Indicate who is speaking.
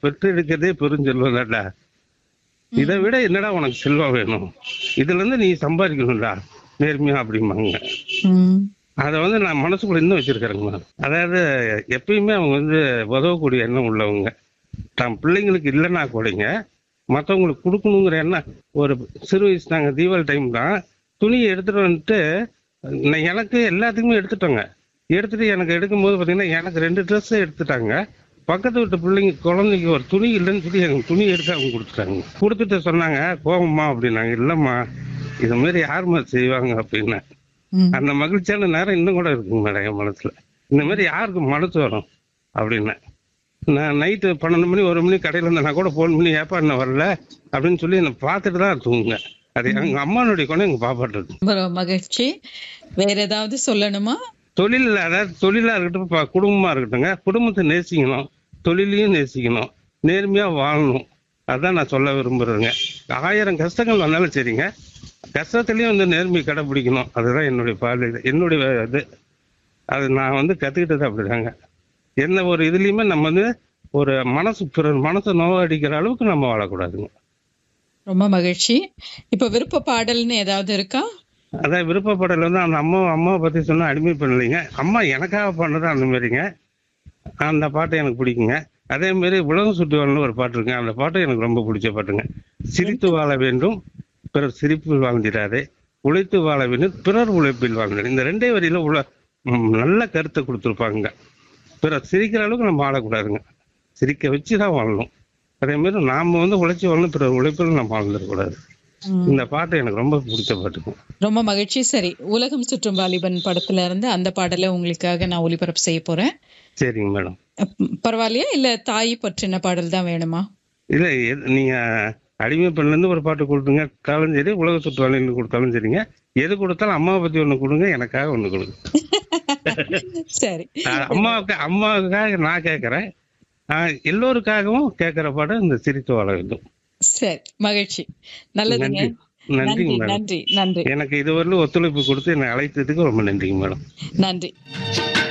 Speaker 1: பெற்றெடுக்கிறதே பெருஞ்செல்வம்டா இதை விட என்னடா உனக்கு செல்வம் வேணும் இதுல இருந்து நீ சம்பாதிக்கணும்டா நேர்மையா அப்படிம்பாங்க
Speaker 2: ம்.
Speaker 1: அதை வந்து நான் மனசுக்குள்ள இன்னும் வச்சிருக்கிறேங்க மேடம் அதாவது எப்பயுமே அவங்க வந்து உதவக்கூடிய எண்ணம் உள்ளவங்க தான் பிள்ளைங்களுக்கு இல்லைன்னா கூடங்க மற்றவங்களுக்கு கொடுக்கணுங்கிற எண்ணம் ஒரு சிறு வயசு நாங்கள் தீபாவளி டைம் தான் துணியை எடுத்துட்டு வந்துட்டு நான் எனக்கு எல்லாத்துக்குமே எடுத்துட்டோங்க எடுத்துட்டு எனக்கு எடுக்கும்போது பார்த்தீங்கன்னா எனக்கு ரெண்டு ட்ரெஸ் எடுத்துட்டாங்க பக்கத்து வீட்டு பிள்ளைங்க குழந்தைக்கு ஒரு துணி இல்லைன்னு சொல்லி எனக்கு துணி எடுத்து அவங்க கொடுத்துட்டாங்க கொடுத்துட்டு சொன்னாங்க கோவம்மா அப்படின்னாங்க இல்லைம்மா இது மாதிரி யாரும்மா செய்வாங்க அப்படின்னா
Speaker 2: ம்.
Speaker 1: அந்த மகிழ்ச்சியான நேரம் இன்னும் கூட இருக்குங்க மேடம் என் மனசுல இந்த மாதிரி யாருக்கு மனசு வரும் அப்படின்னு நான் நைட்டு பன்னெண்டு மணி ஒரு மணி கடையில் இருந்தேன் நான் கூட ஃபோன் பண்ணி ஏப்பா என்ன வரல அப்படின்னு சொல்லி என்னை பார்த்துட்டு தான் தூங்குங்க அது எங்க அம்மானுடைய குணம் எங்க பாப்பாட்டு இருக்கு
Speaker 2: ரொம்ப மகிழ்ச்சி வேற ஏதாவது சொல்லணுமா
Speaker 1: தொழில் அதாவது தொழிலா இருக்கட்டும் ப- குடும்பமா இருக்கட்டுங்க குடும்பத்தை நேசிக்கணும் தொழிலையும் நேசிக்கணும் நேர்மையா வாழணும் அதான் நான் சொல்ல விரும்புறேங்க ஆயிரம் கஷ்டங்கள் வந்தாலும் சரிங்க கஷ்டத்துலயும் வந்து நேர்மை கடைபிடிக்கணும் அதுதான் என்னுடைய பார்வை என்னுடைய இது அது நான் வந்து கத்துக்கிட்டது அப்படிதாங்க எந்த ஒரு இதுலயுமே நம்ம வந்து ஒரு மனசு பிறர் மனசை நோவடிக்கிற அளவுக்கு நம்ம வாழக்கூடாதுங்க
Speaker 2: ரொம்ப மகிழ்ச்சி இப்ப விருப்ப பாடல்னு ஏதாவது இருக்கா
Speaker 1: அதான் விருப்பப்படல வந்து அந்த அம்மா அம்மாவை பத்தி சொன்னா அடிமை பண்ணலைங்க அம்மா எனக்காக பண்ணது அந்த மாதிரிங்க அந்த பாட்டு எனக்கு பிடிக்குங்க அதே மாதிரி உலகம் சுற்றுவாள்னு ஒரு பாட்டு இருக்குங்க அந்த பாட்டு எனக்கு ரொம்ப பிடிச்ச பாட்டுங்க சிரித்து வாழ வேண்டும் பிறர் சிரிப்பில் வாழ்ந்திடாதே உழைத்து வாழ வேண்டும் பிறர் உழைப்பில் வாழ்ந்திட இந்த ரெண்டே வரியில உள்ள ம், நல்ல கருத்தை கொடுத்துருப்பாங்க பிறர் சிரிக்கிற அளவுக்கு நம்ம வாழக்கூடாதுங்க சிரிக்க வச்சு தான் வாழணும் அதே மாதிரி நாம வந்து உழைச்சி வாழணும் பிறர் உழைப்பில் நம்ம வாழ்ந்துடக்கூடாது
Speaker 2: ம்.
Speaker 1: இந்த பாட்டு எனக்கு ரொம்ப பிடிச்ச பாட்டுங்க
Speaker 2: ரொம்ப மகிழ்ச்சி சரி உலகம் சுற்றும் வாலிபன் படத்துல இருந்து அந்த பாடலை உங்களுக்காக நான் ஒளிபரப்பு செய்ய போறேன்
Speaker 1: சரிங்க மேடம்
Speaker 2: அப்- பரவாயில்லையா இல்ல தாய் பற்றின பாடல் தான் வேணுமா
Speaker 1: இல்ல எது- நீங்க அடிமை பெண்ல இருந்து ஒரு பாட்டு கொடுத்துங்க கொடுத்தாலும் சரி உலக சுற்றுலான்னு கொடுத்தாலும் சரிங்க எது கொடுத்தாலும் அம்மாவை பத்தி ஒண்ணு கொடுங்க எனக்காக ஒண்ணு கொடுங்க
Speaker 2: சரி
Speaker 1: அஹ் அம்மாவுக்கு அம்மாவுக்காக நான் கேட்கறேன் அஹ் எல்லோருக்காகவும் கேட்கிற பாடம் இந்த சிரித்து வாழ வேண்டும்
Speaker 2: சரி மகிழ்ச்சி நல்லதுங்க
Speaker 1: நன்றி நன்றிங்க
Speaker 2: நன்றி
Speaker 1: மேடம்
Speaker 2: நன்றி நன்றி
Speaker 1: எனக்கு இதுவரையிலும் ஒத்துழைப்பு கொடுத்து என்னை அழைத்ததுக்கு ரொம்ப நன்றிங்க மேடம்
Speaker 2: நன்றி